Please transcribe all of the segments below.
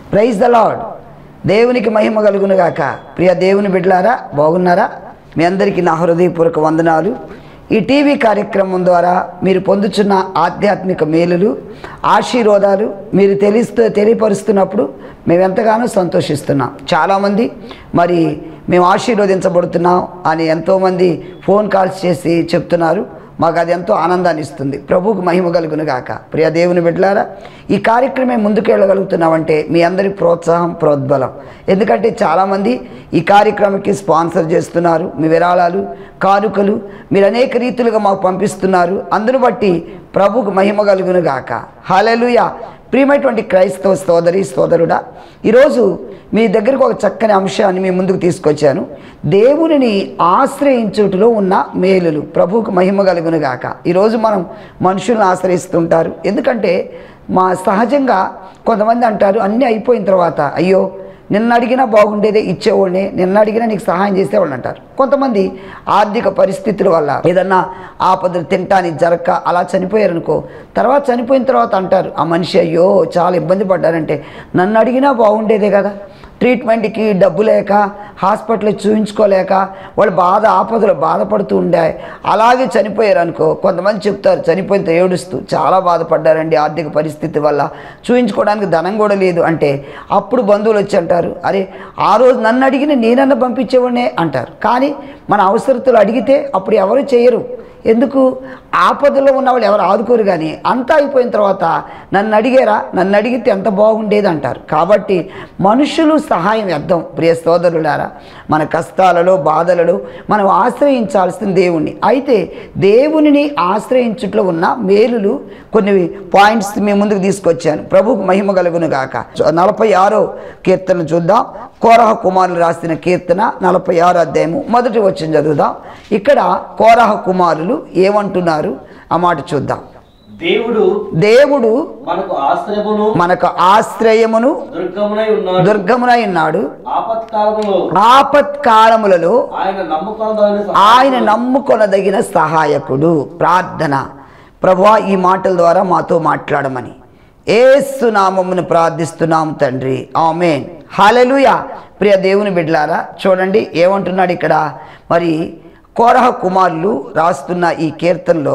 Praise the lord దేవునికి మహిమ కలుగును గాక ప్రియ దేవుని బిడ్డలారా బాగున్నారా మీ అందరికీ నా హృదయపూర్వక వందనాలు ఈ టీవీ కార్యక్రమం ద్వారా మీరు పొందుతున్న ఆధ్యాత్మిక మేలులు ఆశీర్వాదాలు మీరు తెలిస్తూ తెలియపరుస్తున్నప్పుడు మేము ఎంతగానో సంతోషిస్తున్నాం చాలామంది మరి మేము ఆశీర్వదించబడుతున్నాం అని ఎంతోమంది ఫోన్ కాల్స్ చేసి చెప్తున్నారు మాకు అది ఎంతో ఆనందాన్ని ఇస్తుంది ప్రభువుకు మహిమ కలుగును గాక ప్రియ దేవుని బిడ్డలారా ఈ కార్యక్రమం ముందుకు వెళ్ళగలుగుతున్నామంటే మీ అందరి ప్రోత్సాహం ప్రోద్బలం ఎందుకంటే చాలామంది ఈ కార్యక్రమానికి స్పాన్సర్ చేస్తున్నారు మీ విరాళాలు కానుకలు మీరు అనేక రీతులుగా మాకు పంపిస్తున్నారు అందును బట్టి ప్రభువుకు మహిమ కలుగును గాక హాలెలుయ ప్రియమైనటువంటి క్రైస్తవ సోదరి సోదరుడా ఈరోజు మీ దగ్గరకు ఒక చక్కని అంశాన్ని మీ ముందుకు తీసుకొచ్చాను దేవునిని ఆశ్రయించుటలో ఉన్న మేలులు ప్రభువుకు మహిమ కలుగును గాక ఈరోజు మనం మనుషులను ఆశ్రయిస్తుంటారు ఎందుకంటే మా సహజంగా కొంతమంది అంటారు అన్నీ అయిపోయిన తర్వాత అయ్యో నిన్న అడిగినా బాగుండేదే ఇచ్చేవాడిని నిన్న అడిగినా నీకు సహాయం చేసేవాళ్ళు అంటారు కొంతమంది ఆర్థిక పరిస్థితుల వల్ల ఏదన్నా ఆపదలు తింటానికి జరక్క అలా చనిపోయారనుకో తర్వాత చనిపోయిన తర్వాత అంటారు ఆ మనిషి అయ్యో చాలా ఇబ్బంది పడ్డారంటే నన్ను అడిగినా బాగుండేదే కదా ట్రీట్మెంట్కి డబ్బు లేక హాస్పిటల్ చూయించుకోలేక వాళ్ళు బాధ ఆపదలు బాధపడుతూ ఉండే అలాగే చనిపోయారు అనుకో కొంతమంది చెప్తారు చనిపోయిన ఏడుస్తూ చాలా బాధపడ్డారండి ఆర్థిక పరిస్థితి వల్ల చూయించుకోవడానికి ధనం కూడా లేదు అంటే అప్పుడు బంధువులు వచ్చి అంటారు అరే ఆ రోజు నన్ను అడిగిన నేనన్న పంపించేవాడినే అంటారు కానీ మన అవసరతలు అడిగితే అప్పుడు ఎవరు చేయరు ఎందుకు ఆపదలో ఉన్న వాళ్ళు ఎవరు ఆదుకోరు కానీ అంతా అయిపోయిన తర్వాత నన్ను అడిగారా నన్ను అడిగితే ఎంత బాగుండేది అంటారు కాబట్టి మనుషులు సహాయం వ్యర్థం ప్రియ సోదరులారా మన కష్టాలలో బాధలలో మనం ఆశ్రయించాల్సిన దేవుణ్ణి అయితే దేవునిని ఆశ్రయించుట్లో ఉన్న మేలులు కొన్ని పాయింట్స్ మీ ముందుకు తీసుకొచ్చాను ప్రభుకు మహిమ కలుగును గాక నలభై ఆరో కీర్తన చూద్దాం కోరహ కుమారులు రాసిన కీర్తన నలభై ఆరో అధ్యాయము మొదటి వచ్చిన చదువుదాం ఇక్కడ కోరహ కుమారులు ఏమంటున్నారు ఆ మాట చూద్దాం దేవుడు దేవుడు మనకు ఆశ్రయమును మనకు ఆశ్రయమును దుర్గమునై ఉన్నాడు దుర్గమునై ఉన్నాడు ఆపత్కాలములో ఆపత్కాలములలో ఆయన నమ్ముకొనదగిన ఆయన నమ్ముకొనదగిన సహాయకుడు ప్రార్థన ప్రభువా ఈ మాటల ద్వారా మాతో మాట్లాడమని ఏసు నామమును ప్రార్థిస్తున్నాం తండ్రి ఆమెన్ హాలెలుయ ప్రియ దేవుని బిడ్డలారా చూడండి ఏమంటున్నాడు ఇక్కడ మరి కోరహ కుమారులు రాస్తున్న ఈ కీర్తనలో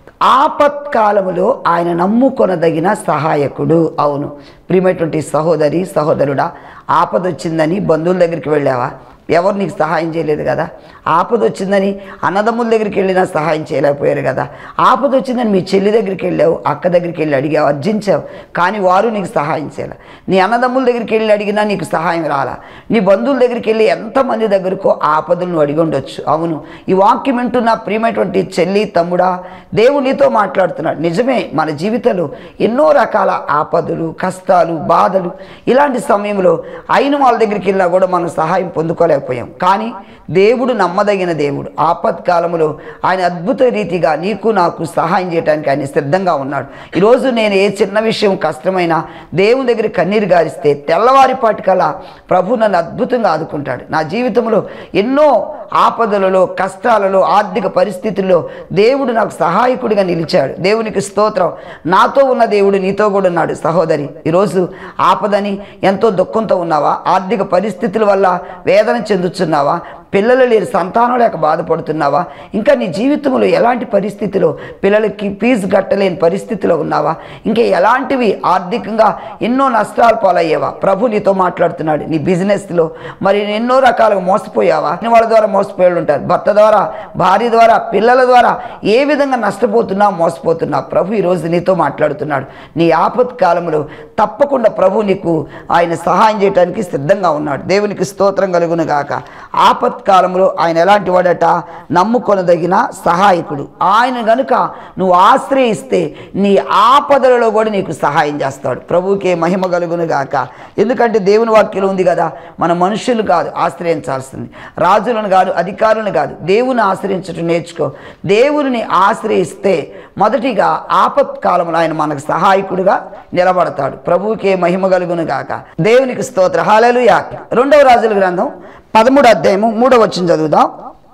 ఆపత్కాలములో ఆయన నమ్ముకొనదగిన సహాయకుడు అవును ప్రియమైనటువంటి సహోదరి సహోదరుడా ఆపద వచ్చిందని బంధువుల దగ్గరికి వెళ్ళావా ఎవరు నీకు సహాయం చేయలేదు కదా ఆపద వచ్చిందని అన్నదమ్ముల దగ్గరికి వెళ్ళినా సహాయం చేయలేకపోయారు కదా ఆపద వచ్చిందని మీ చెల్లి దగ్గరికి వెళ్ళావు అక్క దగ్గరికి వెళ్ళి అడిగావు అర్జించావు కానీ వారు నీకు సహాయం చేయలే నీ అన్నదమ్ముల దగ్గరికి వెళ్ళి అడిగినా నీకు సహాయం రాలా నీ బంధువుల దగ్గరికి వెళ్ళి ఎంతమంది దగ్గరకో ఆపదలు నువ్వు అడిగి ఉండొచ్చు అవును ఈ వాక్యం వింటున్న ప్రియమైనటువంటి చెల్లి తమ్ముడా దేవుడు నీతో మాట్లాడుతున్నాడు నిజమే మన జీవితంలో ఎన్నో రకాల ఆపదలు కష్టాలు బాధలు ఇలాంటి సమయంలో అయిన వాళ్ళ దగ్గరికి వెళ్ళినా కూడా మనం సహాయం పొందుకోలేకపోయాం కానీ దేవుడు నమ్మదగిన దేవుడు ఆపత్కాలంలో ఆయన అద్భుత రీతిగా నీకు నాకు సహాయం చేయడానికి ఆయన సిద్ధంగా ఉన్నాడు ఈరోజు నేను ఏ చిన్న విషయం కష్టమైనా దేవుని దగ్గర కన్నీరు గారిస్తే తెల్లవారిపాటికల్లా ప్రభు నన్ను అద్భుతంగా ఆదుకుంటాడు నా జీవితంలో ఎన్నో ఆపదలలో కష్టాలలో ఆర్థిక పరిస్థితుల్లో దేవుడు నాకు సహాయకుడిగా నిలిచాడు దేవునికి స్తోత్రం నాతో ఉన్న దేవుడు నీతో కూడా ఉన్నాడు సహోదరి ఈరోజు ఆపదని ఎంతో దుఃఖంతో ఉన్నావా ఆర్థిక పరిస్థితుల వల్ల వేదన చెందుతున్నావా పిల్లలు లేని సంతానం లేక బాధపడుతున్నావా ఇంకా నీ జీవితంలో ఎలాంటి పరిస్థితిలో పిల్లలకి ఫీజు కట్టలేని పరిస్థితిలో ఉన్నావా ఇంకా ఎలాంటివి ఆర్థికంగా ఎన్నో నష్టాలు పాలయ్యేవా ప్రభు నీతో మాట్లాడుతున్నాడు నీ బిజినెస్లో మరి ఎన్నో రకాలుగా మోసపోయావా నీ వాళ్ళ ద్వారా మోసపోయి ఉంటారు భర్త ద్వారా భార్య ద్వారా పిల్లల ద్వారా ఏ విధంగా నష్టపోతున్నా మోసపోతున్నా ప్రభు ఈరోజు నీతో మాట్లాడుతున్నాడు నీ ఆపత్ కాలంలో తప్పకుండా ప్రభు నీకు ఆయన సహాయం చేయడానికి సిద్ధంగా ఉన్నాడు దేవునికి స్తోత్రం కలుగును గాక ఆపత్ కాలంలో ఆయన ఎలాంటి వాడట నమ్ముకొనదగిన సహాయకుడు ఆయన గనుక నువ్వు ఆశ్రయిస్తే నీ ఆపదలలో కూడా నీకు సహాయం చేస్తాడు ప్రభువుకే మహిమ కలుగును గాక ఎందుకంటే దేవుని వాక్యం ఉంది కదా మన మనుషులు కాదు ఆశ్రయించాల్సింది రాజులను కాదు అధికారులను కాదు దేవుని ఆశ్రయించటం నేర్చుకో దేవుని ఆశ్రయిస్తే మొదటిగా ఆపత్కాలంలో ఆయన మనకు సహాయకుడుగా నిలబడతాడు ప్రభువుకే మహిమ కలుగును గాక దేవునికి స్తోత్ర హాలలుయా రెండవ రాజుల గ్రంథం పదమూడు అధ్యాయము మూడవ వచ్చిన చదువుదాం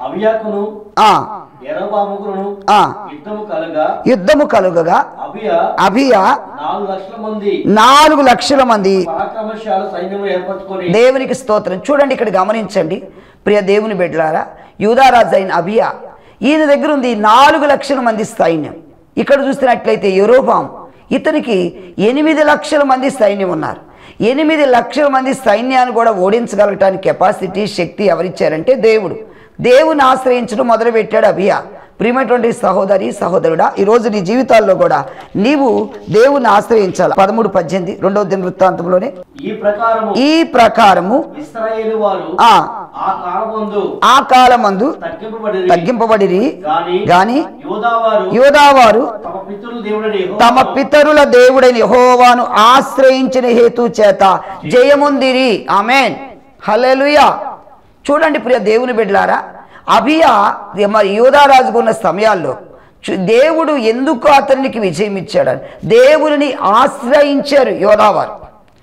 అభియాకును ఆ, ఎరబాముకును ఆ, యుద్ధము కలగా యుద్ధము కలుగగా అభియ అభియ నాలుగు లక్షల మంది నాలుగు లక్షల మంది పరాక్రమశాల సైన్యము ఏర్పరచుకొని దేవునికి స్తోత్రం చూడండి ఇక్కడ గమనించండి ప్రియ దేవుని బిడ్డలారా యూదారాజు అయిన అభియా ఈయన దగ్గర ఉంది నాలుగు లక్షల మంది సైన్యం ఇక్కడ చూసినట్లయితే యూరోబాం ఇతనికి ఎనిమిది లక్షల మంది సైన్యం ఉన్నారు ఎనిమిది లక్షల మంది సైన్యాన్ని కూడా ఓడించగలగటానికి కెపాసిటీ శక్తి ఎవరిచ్చారంటే దేవుడు దేవుని ఆశ్రయించడం మొదలుపెట్టాడు అభియా ప్రియమైనటువంటి సహోదరి సహోదరుడా ఈరోజు నీ జీవితాల్లో కూడా నీవు దేవుని ఆశ్రయించాలి పదమూడు పద్దెనిమిది రెండవ దిన వృత్తాంతంలోనే ఈ ప్రకారము ఈ ప్రకారము ఇస్రాయేలు వారు ఆ ఆ కాలమందు ఆ కాలమందు తగ్గింపబడి తగ్గింపబడిరి గాని గాని యోధావారు యోధావారు తమ పితరుల దేవుడని తమ పితరుల దేవుడైన యెహోవాను ఆశ్రయించిన హేతు చేత జయముందిరి ఆమెన్ హల్లెలూయా చూడండి ప్రియ దేవుని బిడ్డలారా అభియా మరి యోధారాజుకు ఉన్న సమయాల్లో చు- దేవుడు ఎందుకు అతనికి విజయం ఇచ్చాడని దేవుని ఆశ్రయించారు యోధావారు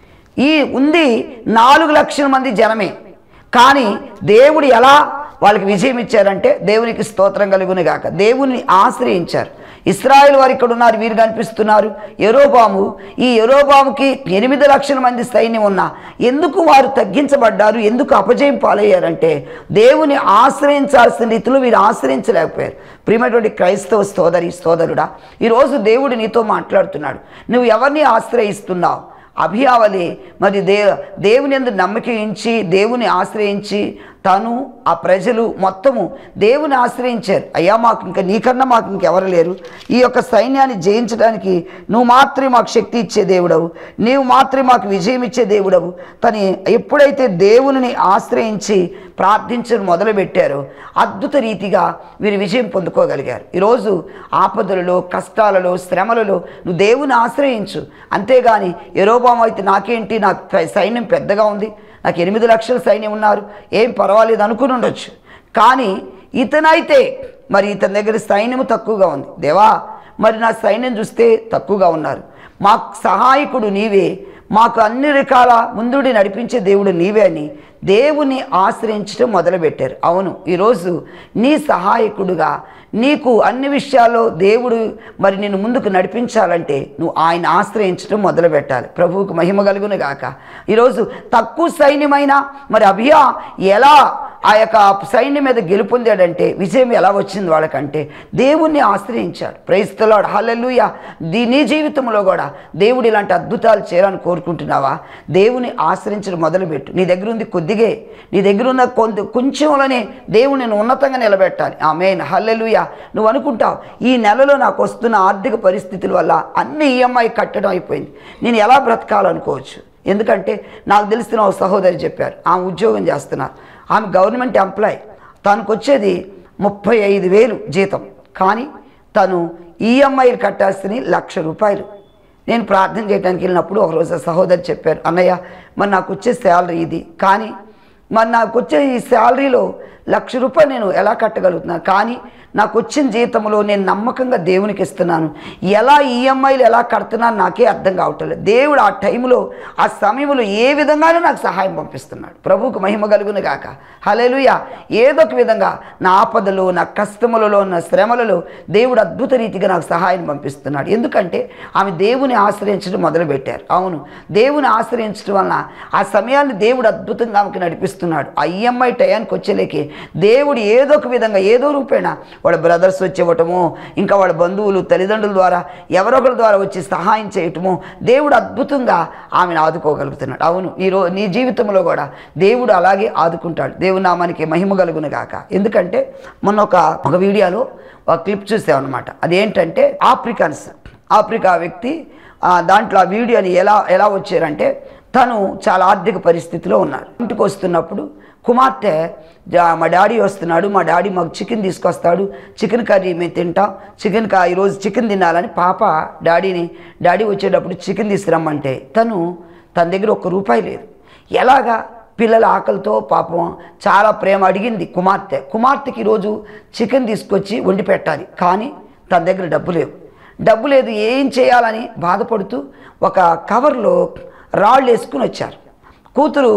ఈ ఉంది నాలుగు లక్షల మంది జనమే కానీ దేవుడు ఎలా వాళ్ళకి విజయం ఇచ్చారంటే దేవునికి స్తోత్రం కలుగును గాక దేవుని ఆశ్రయించారు ఇస్రాయేల్ వారు ఇక్కడ ఉన్నారు వీరు కనిపిస్తున్నారు ఎరోబాము ఈ ఎరోబాముకి ఎనిమిది లక్షల మంది సైన్యం ఉన్నా ఎందుకు వారు తగ్గించబడ్డారు ఎందుకు అపజయం పాలయ్యారంటే దేవుని ఆశ్రయించాల్సిన రీతిలో వీరు ఆశ్రయించలేకపోయారు ప్రియమైనటువంటి క్రైస్తవ సోదరి సోదరుడా ఈరోజు దేవుడు నీతో మాట్లాడుతున్నాడు నువ్వు ఎవరిని ఆశ్రయిస్తున్నావు అభియావలి మరి దే దేవుని ఎందు నమ్మకించి దేవుని ఆశ్రయించి తను ఆ ప్రజలు మొత్తము దేవుని ఆశ్రయించారు అయ్యా మాకు ఇంకా నీకన్నా మాకు ఇంకెవరు లేరు ఈ యొక్క సైన్యాన్ని జయించడానికి నువ్వు మాత్రమే మాకు శక్తి ఇచ్చే దేవుడవు నీవు మాత్రమే మాకు విజయం ఇచ్చే దేవుడవు తని ఎప్పుడైతే దేవుని ఆశ్రయించి ప్రార్థించడం మొదలుపెట్టారో అద్భుత రీతిగా వీరు విజయం పొందుకోగలిగారు ఈరోజు ఆపదలలో కష్టాలలో శ్రమలలో నువ్వు దేవుని ఆశ్రయించు అంతేగాని ఎరోబాము అయితే నాకేంటి నాకు సైన్యం పెద్దగా ఉంది నాకు ఎనిమిది లక్షల సైన్యం ఉన్నారు ఏం పర్వాలేదు అనుకుని ఉండొచ్చు కానీ ఇతనైతే మరి ఇతని దగ్గర సైన్యము తక్కువగా ఉంది దేవా మరి నా సైన్యం చూస్తే తక్కువగా ఉన్నారు మాకు సహాయకుడు నీవే మాకు అన్ని రకాల ముందుడి నడిపించే దేవుడు నీవే అని దేవుని ఆశ్రయించడం మొదలుపెట్టారు అవును ఈరోజు నీ సహాయకుడుగా నీకు అన్ని విషయాల్లో దేవుడు మరి నిన్ను ముందుకు నడిపించాలంటే నువ్వు ఆయన ఆశ్రయించడం మొదలు పెట్టాలి ప్రభువుకు మహిమ కలుగును గాక ఈరోజు తక్కువ సైన్యమైనా మరి అభియా ఎలా ఆ యొక్క సైన్యం మీద గెలుపొందాడంటే విజయం ఎలా వచ్చింది వాళ్ళకంటే దేవుణ్ణి ఆశ్రయించాడు ప్రైస్తలాడు హల్లెలూయ దీ నీ జీవితంలో కూడా దేవుడు ఇలాంటి అద్భుతాలు చేయాలని కోరుకుంటున్నావా దేవుని ఆశ్రయించడం మొదలుపెట్టు నీ దగ్గర ఉంది కొద్దిగే నీ దగ్గర ఉన్న కొంత కొంచెంలోనే దేవుని నేను ఉన్నతంగా నిలబెట్టాలి ఆ మెయిన్ హల్లెలూయ నువ్వు అనుకుంటావు ఈ నెలలో నాకు వస్తున్న ఆర్థిక పరిస్థితుల వల్ల అన్ని ఈఎంఐ కట్టడం అయిపోయింది నేను ఎలా బ్రతకాలనుకోవచ్చు ఎందుకంటే నాకు తెలిసిన ఒక సహోదరి చెప్పారు ఆమె ఉద్యోగం చేస్తున్నారు ఆమె గవర్నమెంట్ ఎంప్లాయ్ తనకు వచ్చేది ముప్పై ఐదు వేలు జీతం కానీ తను ఈఎంఐలు కట్టాల్సిన లక్ష రూపాయలు నేను ప్రార్థన చేయడానికి వెళ్ళినప్పుడు ఒకరోజు ఆ సహోదరి చెప్పారు అన్నయ్య మరి నాకు వచ్చే శాలరీ ఇది కానీ మరి నాకు వచ్చే ఈ శాలరీలో లక్ష రూపాయలు నేను ఎలా కట్టగలుగుతున్నాను కానీ నాకు వచ్చిన జీతంలో నేను నమ్మకంగా దేవునికి ఇస్తున్నాను ఎలా ఈఎంఐలు ఎలా కడుతున్నాను నాకే అర్థం కావట్లేదు దేవుడు ఆ టైంలో ఆ సమయంలో ఏ విధంగానూ నాకు సహాయం పంపిస్తున్నాడు ప్రభువుకు మహిమ కలుగును గాక హలేలుయ ఏదో ఒక విధంగా నా ఆపదలో నా కష్టములలో నా శ్రమలలో దేవుడు అద్భుత రీతిగా నాకు సహాయం పంపిస్తున్నాడు ఎందుకంటే ఆమె దేవుని ఆశ్రయించడం మొదలుపెట్టారు అవును దేవుని ఆశ్రయించడం వలన ఆ సమయాన్ని దేవుడు అద్భుతంగా ఆమెకు నడిపిస్తున్నాడు ఆ ఈఎంఐ టయానికి వచ్చేలేకి దేవుడు ఏదో ఒక విధంగా ఏదో రూపేణ వాళ్ళ బ్రదర్స్ వచ్చి ఇవ్వటము ఇంకా వాళ్ళ బంధువులు తల్లిదండ్రుల ద్వారా ఎవరొకరి ద్వారా వచ్చి సహాయం చేయటము దేవుడు అద్భుతంగా ఆమెను ఆదుకోగలుగుతున్నాడు అవును ఈ రో నీ జీవితంలో కూడా దేవుడు అలాగే ఆదుకుంటాడు దేవుడు నామానికి మహిమ కలుగును గాక ఎందుకంటే మొన్న ఒక ఒక వీడియోలో ఒక క్లిప్ చూసామన్నమాట అదేంటంటే ఆఫ్రికన్స్ ఆఫ్రికా వ్యక్తి ఆ, దాంట్లో ఆ వీడియోని ఎలా ఎలా వచ్చారంటే తను చాలా ఆర్థిక పరిస్థితిలో ఉన్నారు ఇంటికి వస్తున్నప్పుడు కుమార్తె "జా- మా డాడీ వస్తున్నాడు మా డాడీ మాకు చికెన్ తీసుకొస్తాడు చికెన్ కర్రీ మేము తింటాం చికెన్ కా ఈరోజు చికెన్ తినాలని పాప డాడీని డాడీ వచ్చేటప్పుడు చికెన్ తీసుకురమ్మంటే తను తన దగ్గర ఒక్క రూపాయి లేదు ఎలాగా పిల్లల ఆకలితో పాపం చాలా ప్రేమ అడిగింది కుమార్తె కుమార్తెకి ఈరోజు చికెన్ తీసుకొచ్చి వండి పెట్టాలి కానీ తన దగ్గర డబ్బు లేవు డబ్బు లేదు ఏం చేయాలని బాధపడుతూ ఒక కవర్లో రాళ్ళు వేసుకుని వచ్చారు కూతురు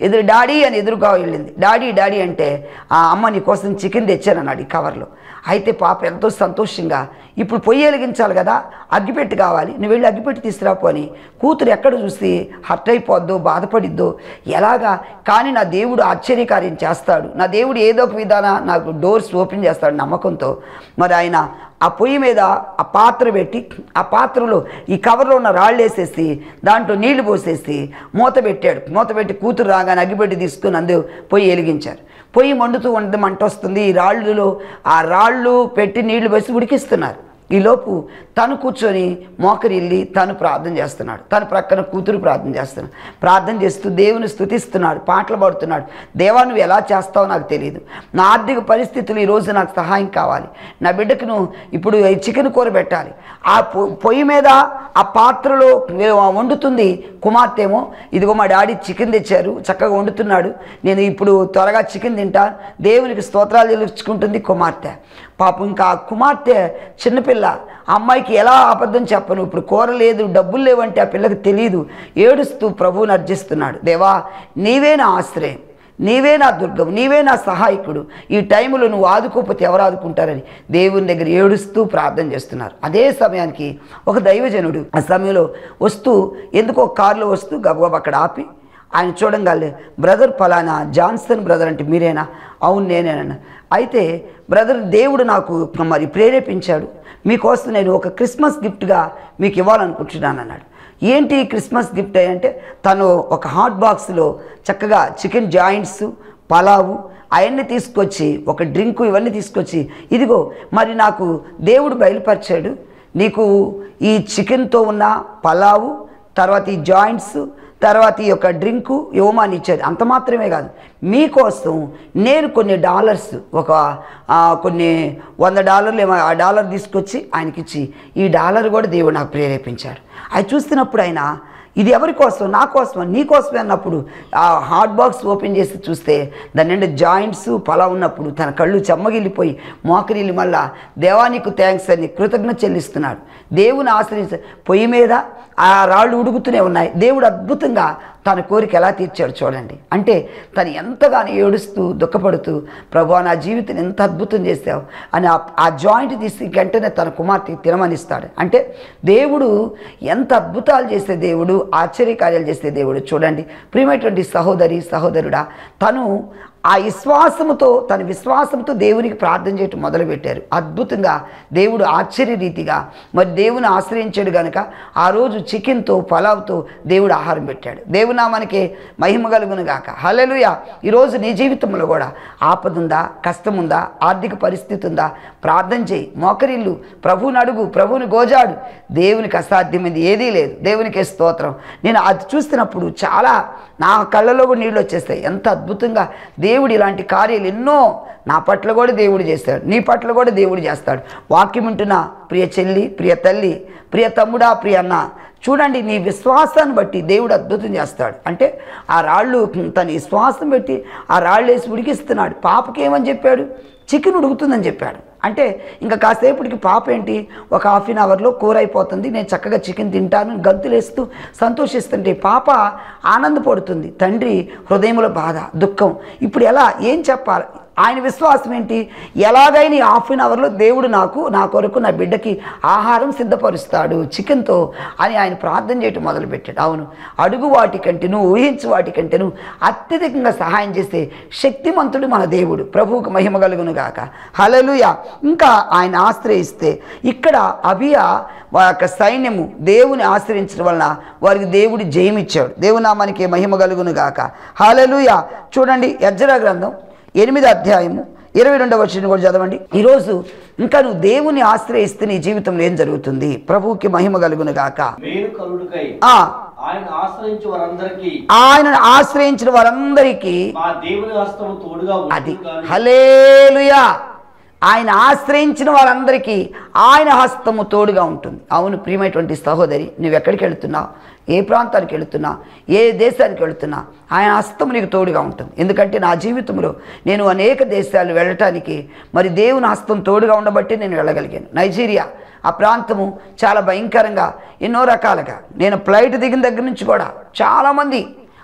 ఎదురు డాడీ అని ఎదురుగా వెళ్ళింది డాడీ డాడీ అంటే ఆ అమ్మ నీ కోసం చికెన్ తెచ్చానన్నాడు ఈ కవర్లో అయితే పాప ఎంతో సంతోషంగా ఇప్పుడు పొయ్యి వెలిగించాలి కదా అగ్గిపెట్టి కావాలి నువ్వు వెళ్ళి అగ్గిపెట్టి తీసుకురాపో అని కూతురు ఎక్కడ చూసి హర్ట్ అయిపోద్దో బాధపడిద్దో ఎలాగా కానీ నా దేవుడు ఆశ్చర్యకార్యం చేస్తాడు నా దేవుడు ఏదో ఒక విధాన నాకు డోర్స్ ఓపెన్ చేస్తాడు నమ్మకంతో మరి ఆయన ఆ పొయ్యి మీద ఆ పాత్ర పెట్టి ఆ పాత్రలో ఈ కవర్లో ఉన్న రాళ్ళు వేసేసి దాంట్లో నీళ్లు పోసేసి మూత పెట్టాడు మూత పెట్టి కూతురు రాగానే అగ్గిపెట్టి తీసుకుని అందు పొయ్యి వెలిగించారు పొయ్యి మండుతూ ఉండదు మంట వస్తుంది ఈ రాళ్ళులో ఆ రాళ్ళు పెట్టి నీళ్లు వేసి ఉడికిస్తున్నారు ఈలోపు తను కూర్చొని మోకరిల్లి తను ప్రార్థన చేస్తున్నాడు తన ప్రక్కన కూతురు ప్రార్థన చేస్తున్నాడు ప్రార్థన చేస్తూ దేవుని స్తుతిస్తున్నాడు పాటలు పాడుతున్నాడు దేవా నువ్వు ఎలా చేస్తావో నాకు తెలియదు నా ఆర్థిక పరిస్థితులు ఈరోజు నాకు సహాయం కావాలి నా బిడ్డకు నువ్వు ఇప్పుడు ఈ చికెన్ కూర పెట్టాలి ఆ పొ- పొయ్యి మీద ఆ పాత్రలో వండుతుంది కుమార్తె ఏమో ఇదిగో మా డాడీ చికెన్ తెచ్చారు చక్కగా వండుతున్నాడు నేను ఇప్పుడు త్వరగా చికెన్ తింటా దేవునికి స్తోత్రాలు తెలుసుకుంటుంది కుమార్తె పాపం ఇంకా ఆ కుమార్తె చిన్నపిల్ల ఆ అమ్మాయికి ఎలా అబద్ధం చెప్పను ఇప్పుడు కూర లేదు డబ్బులు లేవంటే ఆ పిల్లకి తెలియదు ఏడుస్తూ ప్రభువుని అర్జిస్తున్నాడు దేవా నీవే నా ఆశ్రయం నీవే నా దుర్గం నీవే నా సహాయకుడు ఈ టైంలో నువ్వు ఆదుకోకపోతే ఎవరు ఆదుకుంటారని దేవుని దగ్గర ఏడుస్తూ ప్రార్థన చేస్తున్నారు అదే సమయానికి ఒక దైవజనుడు ఆ సమయంలో వస్తూ ఎందుకో ఒక కారులో వస్తూ గబగబ అక్కడ ఆపి ఆయన చూడంగానే బ్రదర్ ఫలానా జాన్సన్ బ్రదర్ అంటే మీరేనా అవును నేనేనన్నా అయితే బ్రదర్ దేవుడు నాకు మరి ప్రేరేపించాడు మీకోసం నేను ఒక క్రిస్మస్ గిఫ్ట్గా మీకు ఇవ్వాలనుకుంటున్నాను అన్నాడు ఏంటి క్రిస్మస్ గిఫ్ట్ అంటే తను ఒక హాట్ బాక్స్లో చక్కగా చికెన్ జాయింట్స్ పలావు అవన్నీ తీసుకొచ్చి ఒక డ్రింకు ఇవన్నీ తీసుకొచ్చి ఇదిగో మరి నాకు దేవుడు బయలుపరిచాడు నీకు ఈ చికెన్తో ఉన్న పలావు తర్వాత ఈ జాయింట్స్ తర్వాత ఈ యొక్క డ్రింకు ఇవ్వమని ఇచ్చారు అంత మాత్రమే కాదు మీకోసం నేను కొన్ని డాలర్స్ ఒక ఆ, కొన్ని వంద డాలర్లు ఏమో ఆ డాలర్ తీసుకొచ్చి ఆయనకిచ్చి ఈ డాలర్ కూడా దేవుడు నాకు ప్రేరేపించాడు అది చూస్తున్నప్పుడు ఆయన ఇది ఎవరి కోసం నా కోసం నీ కోసమే అన్నప్పుడు ఆ హాట్ బాక్స్ ఓపెన్ చేసి చూస్తే దాని నిండా జాయింట్స్ పలా ఉన్నప్పుడు తన కళ్ళు చెమ్మగిల్లిపోయి మోకరిల్లి మళ్ళా దేవానికి థ్యాంక్స్ అని కృతజ్ఞత చెల్లిస్తున్నాడు దేవుని ఆశ్రయించ పొయ్యి మీద ఆ రాళ్ళు ఉడుకుతూనే ఉన్నాయి దేవుడు అద్భుతంగా తన కోరిక ఎలా తీర్చాడు చూడండి అంటే తను ఎంతగానో ఏడుస్తూ దుఃఖపడుతూ ప్రభు నా జీవితం ఎంత అద్భుతం చేసావు అని ఆ- ఆ జాయింట్ తీసి వెంటనే తన కుమార్తెకి తినమనిస్తాడు అంటే దేవుడు ఎంత అద్భుతాలు చేసే దేవుడు ఆశ్చర్యకార్యాలు చేసే దేవుడు చూడండి ప్రియమైనటువంటి సహోదరి సహోదరుడా తను ఆ విశ్వాసముతో తన విశ్వాసంతో దేవునికి ప్రార్థన చేయటం మొదలుపెట్టారు అద్భుతంగా దేవుడు ఆశ్చర్య రీతిగా మరి దేవుని ఆశ్రయించాడు గనుక ఆ రోజు చికెన్తో పలావ్తో దేవుడు ఆహారం పెట్టాడు దేవునామానికి మహిమ కలుగును గాక హల్లెలూయా ఈరోజు నీ జీవితంలో కూడా ఆపద ఉందా కష్టం ఉందా ఆర్థిక పరిస్థితి ఉందా ప్రార్థన చేయి మోకరిల్లు ప్రభువుని అడుగు ప్రభువుని గోజాడు దేవునికి అసాధ్యమైంది ఏదీ లేదు దేవునికి స్తోత్రం నేను అది చూస్తున్నప్పుడు చాలా నా కళ్ళలో కూడా నీళ్ళు వచ్చేస్తాయి ఎంత అద్భుతంగా దేవుడు ఇలాంటి కార్యాలు ఎన్నో నా పట్ల కూడా దేవుడు చేస్తాడు నీ పట్ల కూడా దేవుడు చేస్తాడు వాక్యం వింటున్న ప్రియ చెల్లి ప్రియ తల్లి ప్రియ తమ్ముడా ప్రియ అన్న చూడండి నీ విశ్వాసాన్ని బట్టి దేవుడు అద్భుతం చేస్తాడు అంటే ఆ రాళ్ళు తన విశ్వాసం పెట్టి ఆ రాళ్ళు వేసి ఉడికిస్తున్నాడు పాపకి ఏమని చెప్పాడు చికెన్ ఉడుకుతుందని చెప్పాడు అంటే ఇంకా కాసేపటికి పాప ఏంటి ఒక హాఫ్ అన్ అవర్లో కూర అయిపోతుంది నేను చక్కగా చికెన్ తింటాను గంతులేస్తూ సంతోషిస్తుంటే పాప ఆనందపడుతుంది తండ్రి హృదయంలో బాధ దుఃఖం ఇప్పుడు ఎలా ఏం చెప్పాలి ఆయన విశ్వాసం ఏంటి ఎలాగైనా ఈ హాఫ్ అన్ అవర్లో దేవుడు నాకు నా కొరకు నా బిడ్డకి ఆహారం సిద్ధపరుస్తాడు చికెన్తో అని ఆయన ప్రార్థన చేయటం మొదలుపెట్టాడు అవును అడుగు వాటికంటేను ఊహించు వాటికంటేను అత్యధికంగా సహాయం చేసే శక్తిమంతుడు మన దేవుడు ప్రభువుకు మహిమ కలుగును గాక హలలుయ ఇంకా ఆయన ఆశ్రయిస్తే ఇక్కడ అభియ వారి యొక్క సైన్యము దేవుని ఆశ్రయించడం వలన వారికి దేవుడు జయమిచ్చాడు దేవునామానికి మహిమ కలుగును గాక హలలుయ చూడండి యజ్జరా గ్రంథం ఎనిమిది అధ్యాయము ఇరవై రెండవ వచ్చిన కూడా చదవండి ఈరోజు ఇంకా నువ్వు దేవుని ఆశ్రయిస్తే నీ జీవితంలో ఏం జరుగుతుంది ప్రభువుకి మహిమ కలుగును గాక మేలు కలుడుకై ఆ ఆయన ఆశ్రయించే వారందరికీ ఆయనను ఆశ్రయించిన వారందరికీ మా దేవుని హస్తము తోడుగా అది ఉంటుంది కానీ హలేలుయా ఆయన ఆశ్రయించిన వారందరికీ ఆయన హస్తము తోడుగా ఉంటుంది అవును ప్రియమైనటువంటి సహోదరి నువ్వు ఎక్కడికి వెళుతున్నావు ఏ ప్రాంతానికి వెళుతున్నా ఏ దేశానికి వెళుతున్నా ఆయన హస్తము నీకు తోడుగా ఉంటుంది ఎందుకంటే నా జీవితంలో నేను అనేక దేశాలు వెళ్ళటానికి మరి దేవుని హస్తం తోడుగా ఉండబట్టి నేను వెళ్ళగలిగాను నైజీరియా ఆ ప్రాంతము చాలా భయంకరంగా ఎన్నో రకాలుగా నేను ఫ్లైట్ దిగిన దగ్గర నుంచి కూడా చాలామంది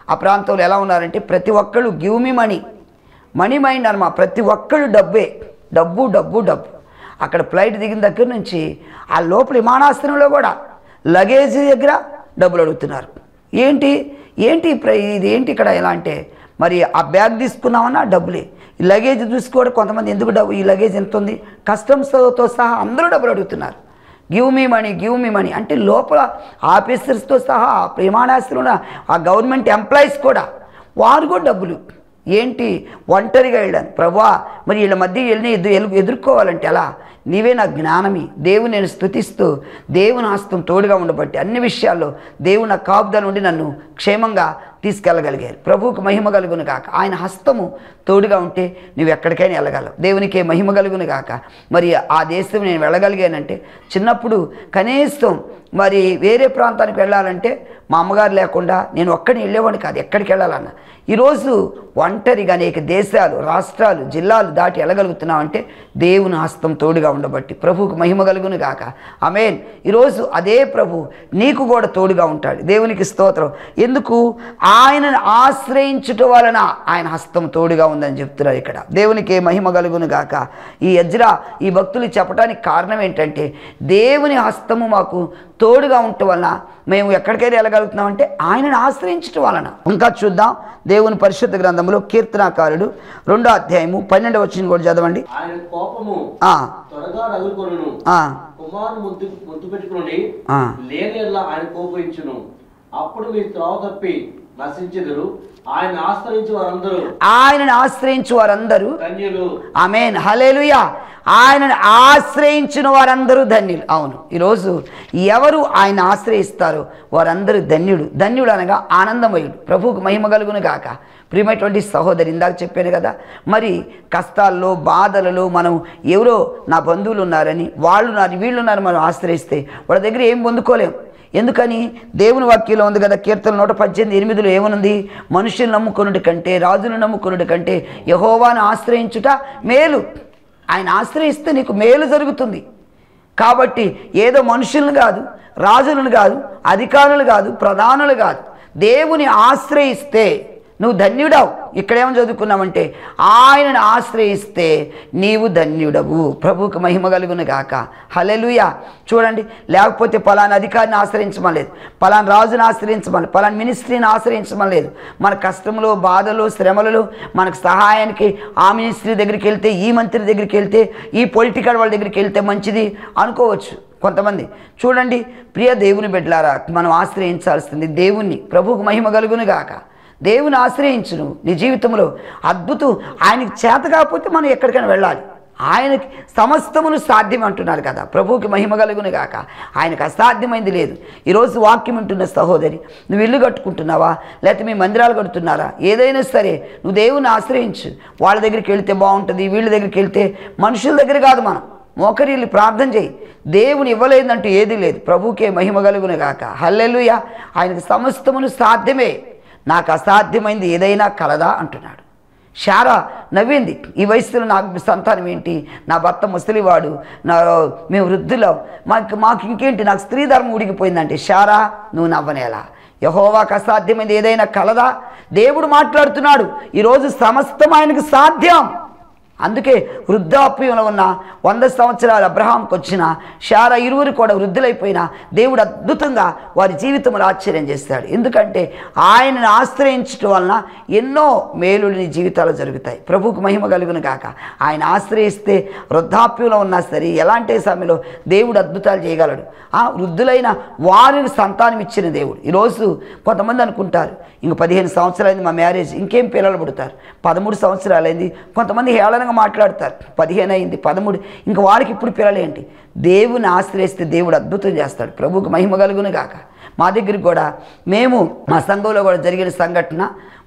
ఆ ప్రాంతంలో ఎలా ఉన్నారంటే ప్రతి ఒక్కళ్ళు give me money money mind అనమా ప్రతి ఒక్కళ్ళు డబ్బే డబ్బు డబ్బు డబ్బు అక్కడ ఫ్లైట్ దిగిన దగ్గర నుంచి ఆ లోపల విమానాశ్రయంలో కూడా లగేజ్ దగ్గర డబ్బులు అడుగుతున్నారు ఏంటి ఏంటి ఈ ప్ర- ఇది ఏంటి ఇక్కడ ఎలా అంటే మరి ఆ బ్యాగ్ తీసుకున్నామన్నా డబ్బులే ఈ లగేజ్ చూసుకోవడం కొంతమంది ఎందుకు డబ్బు ఈ లగేజ్ ఎంత ఉంది కస్టమ్స్తో సహా అందరూ డబ్బులు అడుగుతున్నారు give me money give me money అంటే లోపల ఆఫీసర్స్తో సహా ప్రమాణాస్తులు ఆ గవర్నమెంట్ ఎంప్లాయీస్ కూడా వారు కూడా డబ్బులు ఏంటి ఒంటరిగా వెళ్ళాను ప్రభా మరి వీళ్ళ మధ్య వెళ్ళి ఎదు ఎలు- ఎదుర్కోవాలంటే ఎలా నీవే నా జ్ఞానమి దేవుని నేను స్థుతిస్తూ దేవుని హస్తం తోడుగా ఉండబట్టి అన్ని విషయాల్లో దేవుని నా కాపుదల నుండి నన్ను క్షేమంగా తీసుకెళ్ళగలిగారు ప్రభువుకు మహిమ కలుగును కాక ఆయన హస్తము తోడుగా ఉంటే నువ్వు ఎక్కడికైనా వెళ్ళగలవు దేవునికే మహిమ కలుగును కాక మరి ఆ దేశం నేను వెళ్ళగలిగానంటే చిన్నప్పుడు కనీసం మరి వేరే ప్రాంతానికి వెళ్ళాలంటే మా అమ్మగారు లేకుండా నేను ఒక్కడిని వెళ్ళేవాడిని కాదు ఎక్కడికి వెళ్ళాలన్నా ఈరోజు ఒంటరిగా అనేక దేశాలు రాష్ట్రాలు జిల్లాలు దాటి వెళ్ళగలుగుతున్నామంటే దేవుని హస్తం తోడుగా ఉండబట్టి ప్రభువుకు మహిమ కలుగును గాక ఆమేన్ ఈరోజు అదే ప్రభు నీకు కూడా తోడుగా ఉంటాడు దేవునికి స్తోత్రం ఎందుకు ఆయనను ఆశ్రయించుట వలన ఆయన హస్తం తోడుగా ఉందని చెప్తున్నారు ఇక్కడ దేవునికి మహిమ కలుగును గాక ఈ ఎజ్రా ఈ భక్తులు చెప్పడానికి కారణం ఏంటంటే దేవుని హస్తము మాకు తోడుగా ఉండటం వలన మేము ఎక్కడికైనా వెళ్ళగలుగుతున్నామంటే ఆయనను ఆశ్రయించటం వలన ఇంకా చూద్దాం దేవుని పరిశుద్ధ గ్రంథంలో కీర్తనాకారుడు రెండో అధ్యాయము పన్నెండు వచ్చిన కూడా చదవండి ఆయన కోపము ఆ, త్వరగా రగులుకొనును ఆ, కుమారుని ముద్దు ముద్దు పెట్టుకుని ఆ. లేని ఎడల ఆయన కోపించును అప్పుడు మీరు త్రోవ తప్పి నశించెదరు ఆయన ఆశ్రయించి వారందరూ ఆయనను ఆశ్రయించు వారందరూ ధన్యులు ఆమెన్ హలేలుయా ఆయనను ఆశ్రయించిన వారందరూ ధన్యులు అవును ఈరోజు ఎవరు ఆయన ఆశ్రయిస్తారో వారందరూ ధన్యుడు ధన్యుడు అనగా ఆనందమయుడు ప్రభువుకు మహిమ కలుగును గాక ప్రియమైనటువంటి సహోదరి ఇందాక చెప్పాను కదా మరి కష్టాల్లో బాధలలో మనం ఎవరో నా బంధువులు ఉన్నారని వాళ్ళు ఉన్నారు వీళ్ళు ఉన్నారు మనం ఆశ్రయిస్తే వాళ్ళ దగ్గర ఏం పొందుకోలేం ఎందుకని దేవుని వాక్యంలో ఉంది కదా కీర్తన నూట పద్దెనిమిది ఎనిమిదిలో ఏమనుంది మనుషులు నమ్ముకొనుడి కంటే రాజులు నమ్ముకొనుడి కంటే యహోవాను ఆశ్రయించుట మేలు ఆయన ఆశ్రయిస్తే నీకు మేలు జరుగుతుంది కాబట్టి ఏదో మనుషులను కాదు రాజులను కాదు అధికారులు కాదు ప్రధానులు కాదు దేవుని ఆశ్రయిస్తే నువ్వు ధన్యుడవు ఇక్కడేమో చదువుకున్నామంటే ఆయనను ఆశ్రయిస్తే నీవు ధన్యుడవు ప్రభువుకు మహిమ కలుగును గాక హలెలుయ చూడండి లేకపోతే పలానా అధికారిని ఆశ్రయించమలేదు పలానా రాజుని ఆశ్రయించమని పలానా మినిస్ట్రీని ఆశ్రయించమలేదు మన కష్టంలో బాధలు శ్రమలలో మనకు సహాయానికి ఆ మినిస్ట్రీ దగ్గరికి వెళ్తే ఈ మంత్రి దగ్గరికి వెళ్తే ఈ పొలిటికల్ వాళ్ళ దగ్గరికి వెళ్తే మంచిది అనుకోవచ్చు కొంతమంది చూడండి ప్రియ దేవుని బిడ్డలారా మనం ఆశ్రయించాల్సింది దేవుణ్ణి ప్రభువుకు మహిమ కలుగును గాక దేవుని ఆశ్రయించును నీ జీవితంలో అద్భుతం ఆయనకి చేత కాకపోతే మనం ఎక్కడికైనా వెళ్ళాలి ఆయనకి సమస్తమును సాధ్యం అంటున్నారు కదా ప్రభువుకి మహిమ కలుగును గాక ఆయనకు అసాధ్యమైంది లేదు ఈరోజు వాక్యం వింటున్న సహోదరి నువ్వు ఇల్లు కట్టుకుంటున్నావా లేకపోతే మీ మందిరాలు కడుతున్నారా ఏదైనా సరే నువ్వు దేవుని ఆశ్రయించు వాళ్ళ దగ్గరికి వెళ్తే బాగుంటుంది వీళ్ళ దగ్గరికి వెళ్తే మనుషుల దగ్గర కాదు మనం మోకరీలు ప్రార్థన చేయి దేవుని ఇవ్వలేదంటూ ఏదీ లేదు ప్రభుకే మహిమ కలుగును గాక హల్లెలూయ ఆయనకు సమస్తమును సాధ్యమే నాకు అసాధ్యమైంది ఏదైనా కలదా అంటున్నాడు శారా నవ్వింది ఈ వయసులో నాకు సంతానం ఏంటి నా భర్త ముసలివాడు నా మేము వృద్ధులం మాకు మాకు ఇంకేంటి నాకు స్త్రీ ధర్మం ఉడికిపోయిందంటే శారా నువ్వు నవ్వనేలా యహోవాకు అసాధ్యమైంది ఏదైనా కలదా దేవుడు మాట్లాడుతున్నాడు ఈరోజు సమస్తం ఆయనకు సాధ్యం అందుకే వృద్ధాప్యంలో ఉన్న వంద సంవత్సరాల అబ్రహాంకి వచ్చిన శారా ఇరువురు కూడా వృద్ధులైపోయిన దేవుడు అద్భుతంగా వారి జీవితంలో ఆశ్చర్యం చేస్తాడు ఎందుకంటే ఆయనను ఆశ్రయించడం వలన ఎన్నో మేలులు నీ జీవితాలు జరుగుతాయి ప్రభువుకు మహిమ కలుగును కాక ఆయన ఆశ్రయిస్తే వృద్ధాప్యంలో ఉన్నా సరే ఎలాంటి సమయంలో దేవుడు అద్భుతాలు చేయగలడు ఆ వృద్ధులైన వారిని సంతానం ఇచ్చిన దేవుడు ఈరోజు కొంతమంది అనుకుంటారు ఇంక పదిహేను సంవత్సరాలైంది మా మ్యారేజ్ ఇంకేం పిల్లలు పుడతారు పదమూడు సంవత్సరాలైంది కొంతమంది హేళనగా మాట్లాడతారు పదిహేను అయింది పదమూడు ఇంక వారికి ఇప్పుడు పిల్లలేంటి దేవుని ఆశ్రయిస్తే దేవుడు అద్భుతం చేస్తాడు ప్రభువుకు మహిమ కలుగును గాక మా దగ్గరికి కూడా మేము మా సంఘంలో కూడా జరిగిన సంఘటన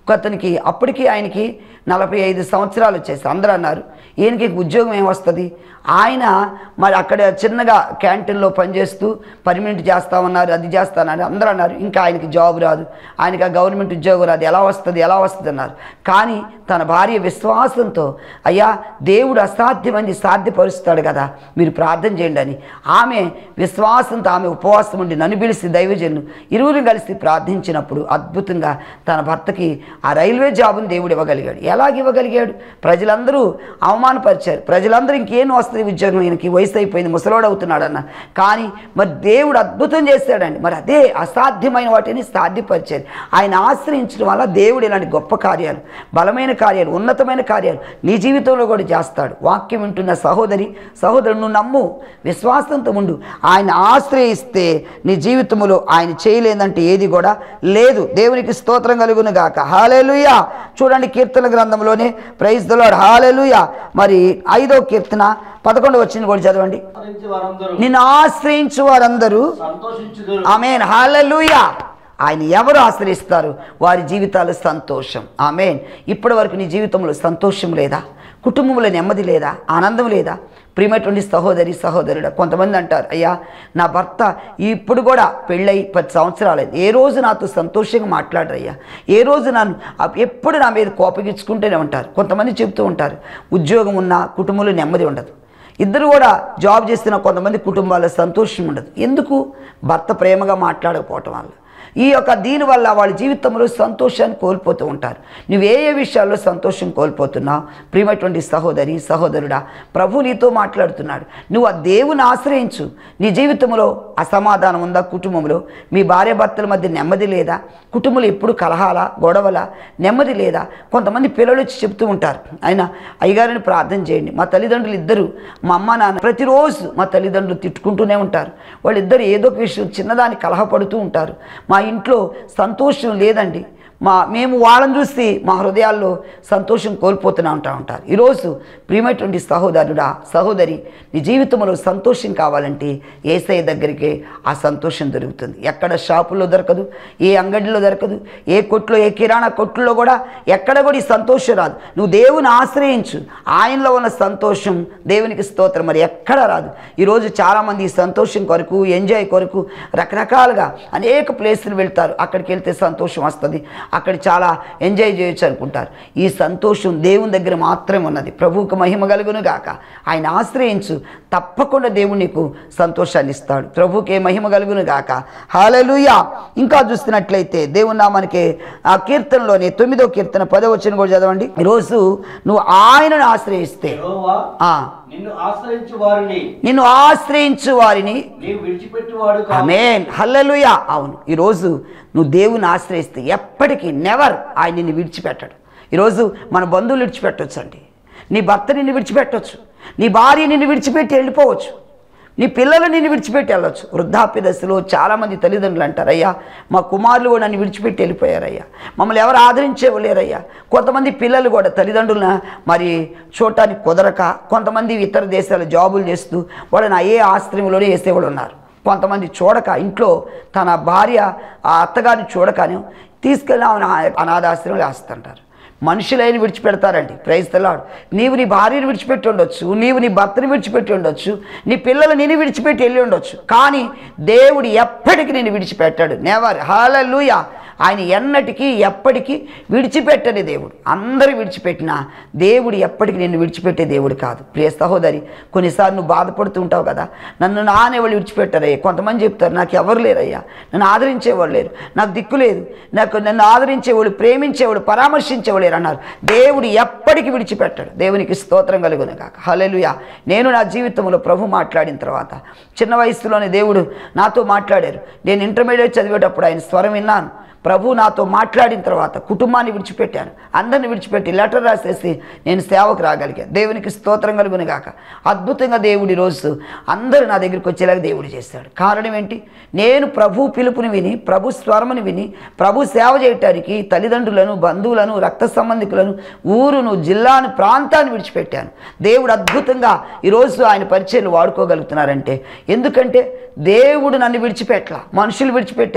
అతనికి అప్పటికి ఆయనకి నలభై ఐదు సంవత్సరాలు వచ్చేసి అందరూ అన్నారు ఈయనకి ఉద్యోగం ఏమొస్తుంది ఆయన మరి అక్కడ చిన్నగా క్యాంటీన్లో పనిచేస్తూ పర్మనెంట్ చేస్తామన్నారు అది చేస్తానని అందరూ అన్నారు ఇంకా ఆయనకి జాబ్ రాదు ఆయనకి ఆ గవర్నమెంట్ ఉద్యోగం రాదు ఎలా వస్తుంది ఎలా వస్తుంది అన్నారు కానీ తన భార్య విశ్వాసంతో అయ్యా దేవుడు అసాధ్యమని సాధ్యపరుస్తాడు కదా మీరు ప్రార్థన చేయండి అని ఆమె విశ్వాసంతో ఆమె ఉపవాసం ఉండి నన్ను పిలిచి దైవజన్ను ఇరువురు కలిసి ప్రార్థించినప్పుడు అద్భుతంగా తన భర్తకి ఆ రైల్వే జాబును దేవుడు ఇవ్వగలిగాడు ఎలాగ ఇవ్వగలిగాడు ప్రజలందరూ అవమానపరిచారు ప్రజలందరూ ఇంకేం వస్తుంది ఉద్యోగం ఈయనకి వయసు అయిపోయింది ముసలోడు అవుతున్నాడు అన్న కానీ మరి దేవుడు అద్భుతం చేశాడండి మరి అదే అసాధ్యమైన వాటిని సాధ్యపరిచారు ఆయన ఆశ్రయించడం వల్ల దేవుడు ఇలాంటి గొప్ప కార్యాలు బలమైన కార్యాలు ఉన్నతమైన కార్యాలు నీ జీవితంలో కూడా చేస్తాడు వాక్యం వింటున్న సహోదరి సహోదరుడు నువ్వు నమ్ము విశ్వాసంతో ఉండు ఆయన ఆశ్రయిస్తే నీ జీవితంలో ఆయన చేయలేదంటే ఏది కూడా లేదు దేవునికి స్తోత్రం కలుగును గాక హాలేలుయా చూడండి కీర్తన గ్రంథంలోనే ప్రైజ్ దలాడ్ హాలేలుయా మరి ఐదో కీర్తన పదకొండు వచ్చింది కూడా చదవండి ఆశ్రయించి వారందరూ నిన్ను ఆశ్రయించు వారందరూ సంతోషించుదురు ఆమెన్ హాలూయా ఆయన ఎవరు ఆశ్రయిస్తారు వారి జీవితాలు సంతోషం ఆమెన్ ఇప్పటి వరకు నీ జీవితంలో సంతోషం లేదా కుటుంబంలో నెమ్మది లేదా ఆనందం లేదా ప్రియమైనటువంటి సహోదరి సహోదరుడు కొంతమంది అంటారు అయ్యా నా భర్త ఇప్పుడు కూడా పెళ్ళై పది సంవత్సరాలైంది ఏ రోజు నాతో సంతోషంగా మాట్లాడరు అయ్యా ఏ రోజు నన్ను అప్- ఎప్పుడు నా మీద కోపగించుకుంటూనే ఉంటారు కొంతమంది చెప్తూ ఉంటారు ఉద్యోగం ఉన్నా కుటుంబంలో నెమ్మది ఉండదు ఇద్దరు కూడా జాబ్ చేస్తున్న కొంతమంది కుటుంబాల్లో సంతోషం ఉండదు ఎందుకు భర్త ప్రేమగా మాట్లాడకపోవటం వల్ల ఈ యొక్క దీనివల్ల వాళ్ళ జీవితంలో సంతోషాన్ని కోల్పోతూ ఉంటారు నువ్వు ఏ ఏ విషయాల్లో సంతోషం కోల్పోతున్నావు ప్రియమైనటువంటి సహోదరి సహోదరుడా ప్రభు నీతో మాట్లాడుతున్నాడు నువ్వు ఆ దేవుని ఆశ్రయించు నీ జీవితంలో అసమాధానం ఉందా కుటుంబంలో మీ భార్య భర్తల మధ్య నెమ్మది లేదా కుటుంబంలో ఎప్పుడు కలహాల గొడవల నెమ్మది లేదా కొంతమంది పిల్లలు వచ్చి చెప్తూ ఉంటారు ఆయన అయ్యగారిని ప్రార్థన చేయండి మా తల్లిదండ్రులు ఇద్దరు మా అమ్మ నాన్న ప్రతిరోజు మా తల్లిదండ్రులు తిట్టుకుంటూనే ఉంటారు వాళ్ళిద్దరు ఏదో ఒక విషయం చిన్నదాన్ని కలహపడుతూ ఉంటారు మా ఇంట్లో సంతోషం లేదండి మా మేము వాళ్ళని చూసి మా హృదయాల్లో సంతోషం కోల్పోతూనే ఉంటా ఉంటారు ఈరోజు ప్రియమైనటువంటి సహోదరుడా సహోదరి నీ జీవితంలో సంతోషం కావాలంటే ఏసఐ దగ్గరికి ఆ సంతోషం దొరుకుతుంది ఎక్కడ షాపుల్లో దొరకదు ఏ అంగడిలో దొరకదు ఏ కొట్లో ఏ కిరాణా కొట్లో కూడా ఎక్కడ కూడా ఈ సంతోషం రాదు నువ్వు దేవుని ఆశ్రయించు ఆయనలో ఉన్న సంతోషం దేవునికి స్తోత్రం మరి ఎక్కడ రాదు ఈరోజు చాలామంది ఈ సంతోషం కొరకు ఎంజాయ్ కొరకు రకరకాలుగా అనేక ప్లేసులు వెళ్తారు అక్కడికి వెళ్తే సంతోషం వస్తుంది అక్కడ చాలా ఎంజాయ్ చేయొచ్చు అనుకుంటారు ఈ సంతోషం దేవుని దగ్గర మాత్రమే ఉన్నది ప్రభువుకు మహిమ కలుగును గాక ఆయన ఆశ్రయించు తప్పకుండా దేవుడు నీకు సంతోషాన్ని ఇస్తాడు ప్రభుకే మహిమ కలుగును గాక హాలలుయా ఇంకా చూస్తున్నట్లయితే దేవుని నామానికి ఆ కీర్తనలోని తొమ్మిదో కీర్తన పదో వచ్చిన కూడా చదవండి ఈరోజు నువ్వు ఆయనను ఆశ్రయిస్తే యెహోవా ఆ, నిన్ను ఆశ్రయించు వారిని నిన్ను ఆశ్రయించు వారిని నీవు విడిచిపెట్టువాడు కాదు ఆమేన్ హల్లెలూయా అవును ఈరోజు నువ్వు దేవుని ఆశ్రయిస్తే ఎప్పటికీ నెవర్ ఆయన నిన్ను విడిచిపెట్టడు ఈరోజు మన బంధువులు విడిచిపెట్టవచ్చు అండి నీ భర్త నిన్ను విడిచిపెట్టవచ్చు నీ భార్య నిన్ను విడిచిపెట్టి వెళ్ళిపోవచ్చు నీ పిల్లలు నిన్ను విడిచిపెట్టి వెళ్ళొచ్చు వృద్ధాప్య దశలో చాలామంది తల్లిదండ్రులు అంటారు అయ్యా మా కుమారులు కూడా నన్ను విడిచిపెట్టి వెళ్ళిపోయారయ్యా మమ్మల్ని ఎవరు ఆదరించేవాళ్ళేరయ్యా కొంతమంది పిల్లలు కూడా తల్లిదండ్రులను మరి చూడటానికి కుదరక కొంతమంది ఇతర దేశాల జాబులు చేస్తూ వాళ్ళని ఏ ఆశ్రయంలోనే వేసేవాళ్ళు ఉన్నారు కొంతమంది చూడక ఇంట్లో తన భార్య ఆ అత్తగారిని చూడకని తీసుకెళ్ళి ఆమెను ఆ- అనాథాశ్రమంలో వేస్తుంటారు మనుషులైన విడిచిపెడతారండి ప్రైజ్ తెల్లాడు నీవు నీ భార్యను విడిచిపెట్టి ఉండొచ్చు నీవు నీ భర్తను విడిచిపెట్టి ఉండొచ్చు నీ పిల్లలు నిన్ను విడిచిపెట్టి వెళ్ళి ఉండొచ్చు కానీ దేవుడు ఎప్పటికీ నేను విడిచిపెట్టాడు నెవర్ హాలూయా ఆయన ఎన్నటికీ ఎప్పటికీ విడిచిపెట్టని దేవుడు అందరూ విడిచిపెట్టినా దేవుడు ఎప్పటికీ నిన్ను విడిచిపెట్టే దేవుడు కాదు ప్రియ సహోదరి కొన్నిసార్లు నువ్వు బాధపడుతూ ఉంటావు కదా నన్ను నానేవాళ్ళు విడిచిపెట్టారయ్యా కొంతమంది చెప్తారు నాకు ఎవరు లేరయ్యా నన్ను ఆదరించేవాళ్ళు లేరు నాకు దిక్కు లేదు నాకు నన్ను ఆదరించేవాడు ప్రేమించేవాడు పరామర్శించేవాడు లేరు అన్నారు దేవుడు ఎప్పటికీ విడిచిపెట్టాడు దేవునికి స్తోత్రం కలుగును కాక హల్లెలూయా నేను నా జీవితంలో ప్రభు మాట్లాడిన తర్వాత చిన్న వయసులోనే దేవుడు నాతో మాట్లాడారు నేను ఇంటర్మీడియట్ చదివేటప్పుడు ఆయన స్వరం విన్నాను ప్రభు నాతో మాట్లాడిన తర్వాత కుటుంబాన్ని విడిచిపెట్టాను అందరిని విడిచిపెట్టి లెటర్ రాసేసి నేను సేవకు రాగలిగాను దేవునికి స్తోత్రం కలుగును గాక అద్భుతంగా దేవుడి రోజు అందరూ నా దగ్గరికి వచ్చేలాగా దేవుడు చేశాడు కారణం ఏంటి నేను ప్రభు పిలుపుని విని ప్రభు స్వరముని విని ప్రభు సేవ చేయటానికి తల్లిదండ్రులను బంధువులను రక్త సంబంధికులను ఊరును జిల్లాను ప్రాంతాన్ని విడిచిపెట్టాను దేవుడు అద్భుతంగా ఈరోజు ఆయన పరిచయలు వాడుకోగలుగుతున్నారంటే ఎందుకంటే దేవుడు నన్ను విడిచిపెట్టలా మనుషులు విడిచిపెట్టారు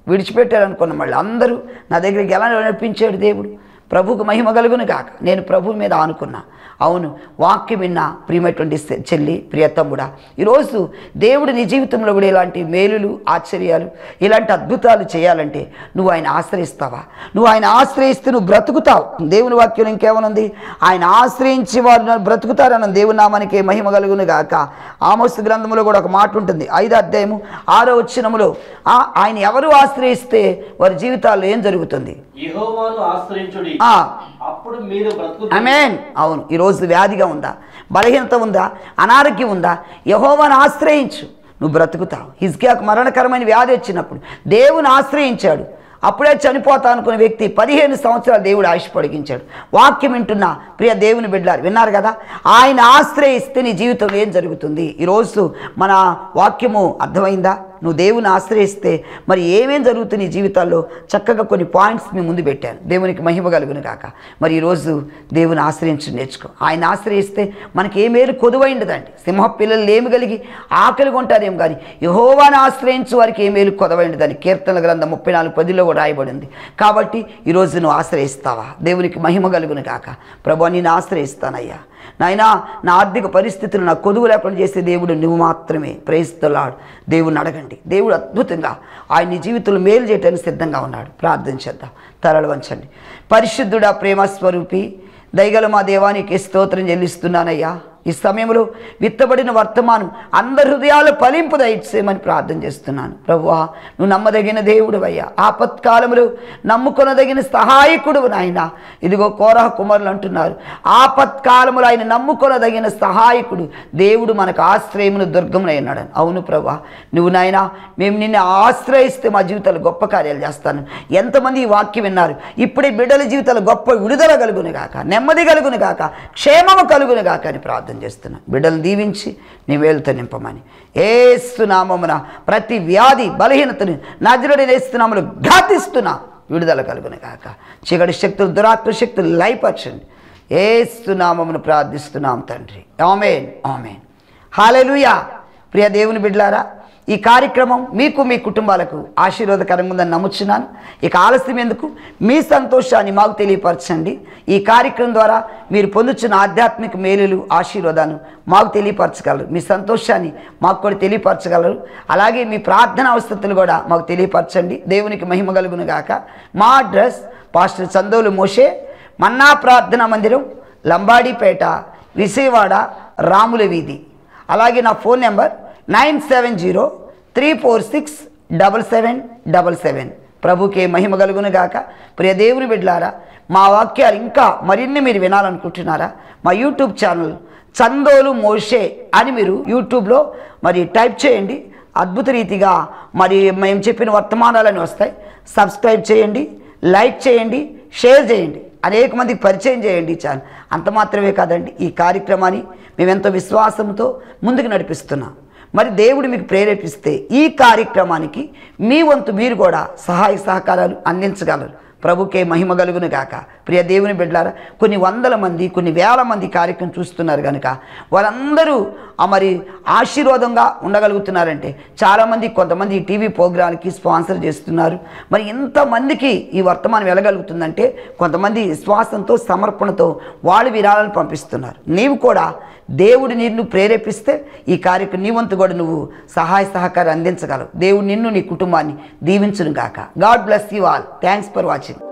విడిచిపెట్టారు అనుకున్న మళ్ళీ అందరూ నా దగ్గరికి ఎలా నడిపించాడు దేవుడు ప్రభుకు మహిమ కలుగును కాక నేను ప్రభు మీద ఆనుకున్నా అవును వాక్యం విన్న ప్రియమైనటువంటి చె- చెల్లి ప్రియతమ్ముడా ఈరోజు దేవుడు నీ జీవితంలో కూడా ఇలాంటి మేలులు ఆశ్చర్యాలు ఇలాంటి అద్భుతాలు చేయాలంటే నువ్వు ఆయన ఆశ్రయిస్తావా నువ్వు ఆయన ఆశ్రయిస్తే నువ్వు బ్రతుకుతావు దేవుని వాక్యం ఇంకేమనుంది ఆయన ఆశ్రయించి వారు నన్ను బ్రతుకుతారన్న దేవుని నామానికి మహిమ కలుగును గాక ఆమోస్ గ్రంథంలో కూడా ఒక మాట ఉంటుంది ఐదో అధ్యాయము ఆరో వచ్చినములో ఆ, ఆయన ఎవరు ఆశ్రయిస్తే వారి జీవితాల్లో ఏం జరుగుతుంది యెహోవాను ఆశ్రయించుడి ఆ. అప్పుడు మీరు బ్రతుకు అమేన్ అవును ఈరోజు వ్యాధిగా ఉందా బలహీనత ఉందా అనారోగ్యం ఉందా యహోవాను ఆశ్రయించు నువ్వు బ్రతుకుతావు హిజ్కియాకు మరణకరమైన వ్యాధి వచ్చినప్పుడు దేవుని ఆశ్రయించాడు అప్పుడే చనిపోతా అనుకున్న వ్యక్తి పదిహేను సంవత్సరాలు దేవుడు ఆయుష్ పొడిగించాడు వాక్యం వింటున్నా ప్రియ దేవుని బిడ్డారు విన్నారు కదా ఆయన ఆశ్రయిస్తే నీ జీవితంలో ఏం జరుగుతుంది ఈరోజు మన వాక్యము అర్థమైందా నువ్వు దేవుని ఆశ్రయిస్తే మరి ఏమేం జరుగుతుంది నీ జీవితాల్లో చక్కగా కొన్ని పాయింట్స్ మీ ముందు పెట్టాను దేవునికి మహిమ కలుగును కాక మరి ఈరోజు దేవుని ఆశ్రయించి నేర్చుకో ఆయన ఆశ్రయిస్తే మనకి ఏ మేలు కొదువైండదండి సింహ పిల్లలు ఏమి కలిగి ఆకలి కొంటారేం కానీ యహోవాని ఆశ్రయించు వారికి ఏ మేలు కొదవైండదని కీర్తన గ్రంథం ముప్పై నాలుగు పదిలో కూడా రాయబడింది కాబట్టి ఈరోజు నువ్వు ఆశ్రయిస్తావా దేవునికి మహిమ కలుగును కాక ప్రభు నేను ఆశ్రయిస్తానయ్యా నాయనా నా ఆర్థిక పరిస్థితులు నా కొదువు లేకుండా చేసే దేవుడు నువ్వు మాత్రమే ప్రేస్తున్నాడు దేవుని అడగండి దేవుడు అద్భుతంగా ఆయన నీ జీవితంలో మేలు చేయడానికి సిద్ధంగా ఉన్నాడు ప్రార్థన చేద్దాం తరలు వంచండి పరిశుద్ధుడా ప్రేమ స్వరూపి దయగల మా దేవానికి స్తోత్రం చెల్లిస్తున్నానయ్యా ఈ సమయంలో విత్తబడిన వర్తమానం అందరి హృదయాలు ఫలింపు దయచేయమని ప్రార్థన చేస్తున్నాను ప్రభువా నువ్వు నమ్మదగిన దేవుడు అయ్యా ఆపత్కాలంలో నమ్ముకొనదగిన సహాయకుడు నాయన ఇదిగో కోరహ కుమారులు అంటున్నారు ఆపత్కాలములో ఆయన నమ్ముకొనదగిన సహాయకుడు దేవుడు మనకు ఆశ్రయమును దుర్గమునై ఉన్నాడు అవును ప్రభా నువ్వు నాయన మేము నిన్ను ఆశ్రయిస్తే మా జీవితాలు గొప్ప కార్యాలు చేస్తాను ఎంతమంది ఈ వాక్యం విన్నారు ఇప్పుడే బిడ్డల జీవితాలు గొప్ప విడుదల కలుగును గాక నెమ్మది కలుగును గాక క్షేమము కలుగును గాక అని ప్రార్థన చేస్తున్నాను బిడ్డలు దీవించి నీ వేలుతో నింపమని ఏస్తున్నామమున ప్రతి వ్యాధి బలహీనతను నజరుడి నేస్తున్నాములు ఘాతిస్తున్నా విడుదల కలుగును గాక చీకటి శక్తులు దురాత్మ శక్తులు లయపరచండి ఏస్తున్నామమును ప్రార్థిస్తున్నాం తండ్రి ఆమెన్ ఆమెన్ హాలెలుయా ప్రియ దేవుని బిడ్డలారా ఈ కార్యక్రమం మీకు మీ కుటుంబాలకు ఆశీర్వాదకరంగా ఉందని నమ్ముచున్నాను ఇక ఆలస్యం ఎందుకు మీ సంతోషాన్ని మాకు తెలియపరచండి ఈ కార్యక్రమం ద్వారా మీరు పొందుతున్న ఆధ్యాత్మిక మేలులు ఆశీర్వాదాలు మాకు తెలియపరచగలరు మీ సంతోషాన్ని మాకు కూడా తెలియపరచగలరు అలాగే మీ ప్రార్థన అవస్థతులు కూడా మాకు తెలియపరచండి దేవునికి మహిమ కలుగును గాక మా అడ్రస్ పాస్టర్ చందోలు మోషే మన్నా ప్రార్థనా మందిరం లంబాడీపేట విజయవాడ రాముల వీధి అలాగే నా phone number nine seven zero three four six double seven double seven ప్రభుకే మహిమ కలుగును గాక ప్రియ దేవుని బిడ్డలారా మా వాక్యాలు ఇంకా మరిన్ని మీరు వినాలనుకుంటున్నారా మా యూట్యూబ్ ఛానల్ చందోలు మోషే అని మీరు యూట్యూబ్లో మరి టైప్ చేయండి అద్భుత రీతిగా మరి మేము చెప్పిన వర్తమానాలని వస్తాయి సబ్స్క్రైబ్ చేయండి లైక్ చేయండి షేర్ చేయండి అనేక మందికి పరిచయం చేయండి చాలు అంత మాత్రమే కాదండి ఈ కార్యక్రమాన్ని మేమెంతో విశ్వాసంతో ముందుకు నడిపిస్తున్నాం మరి దేవుడు మీకు ప్రేరేపిస్తే ఈ కార్యక్రమానికి మీ వంతు మీరు కూడా సహాయ సహకారాలు అందించగలరు ప్రభుకే మహిమ కలుగును గాక ప్రియ దేవుని బిడ్డలారా కొన్ని వందల మంది కొన్ని వేల మంది కార్యక్రమం చూస్తున్నారు కనుక వాళ్ళందరూ ఆ మరి ఆశీర్వాదంగా ఉండగలుగుతున్నారంటే చాలామంది కొంతమంది ఈ టీవీ ప్రోగ్రాంకి స్పాన్సర్ చేస్తున్నారు మరి ఇంతమందికి ఈ వర్తమానం వెళ్ళగలుగుతుందంటే కొంతమంది విశ్వాసంతో సమర్పణతో వాళ్ళు విరాళాలను పంపిస్తున్నారు నీవు కూడా దేవుడు నిన్ను ప్రేరేపిస్తే ఈ కార్యక్రమం నీ వంతు కూడా నువ్వు సహాయ సహకారం అందించగలవు దేవుడు నిన్ను నీ కుటుంబాన్ని దీవించును గాక God bless you all thanks for watching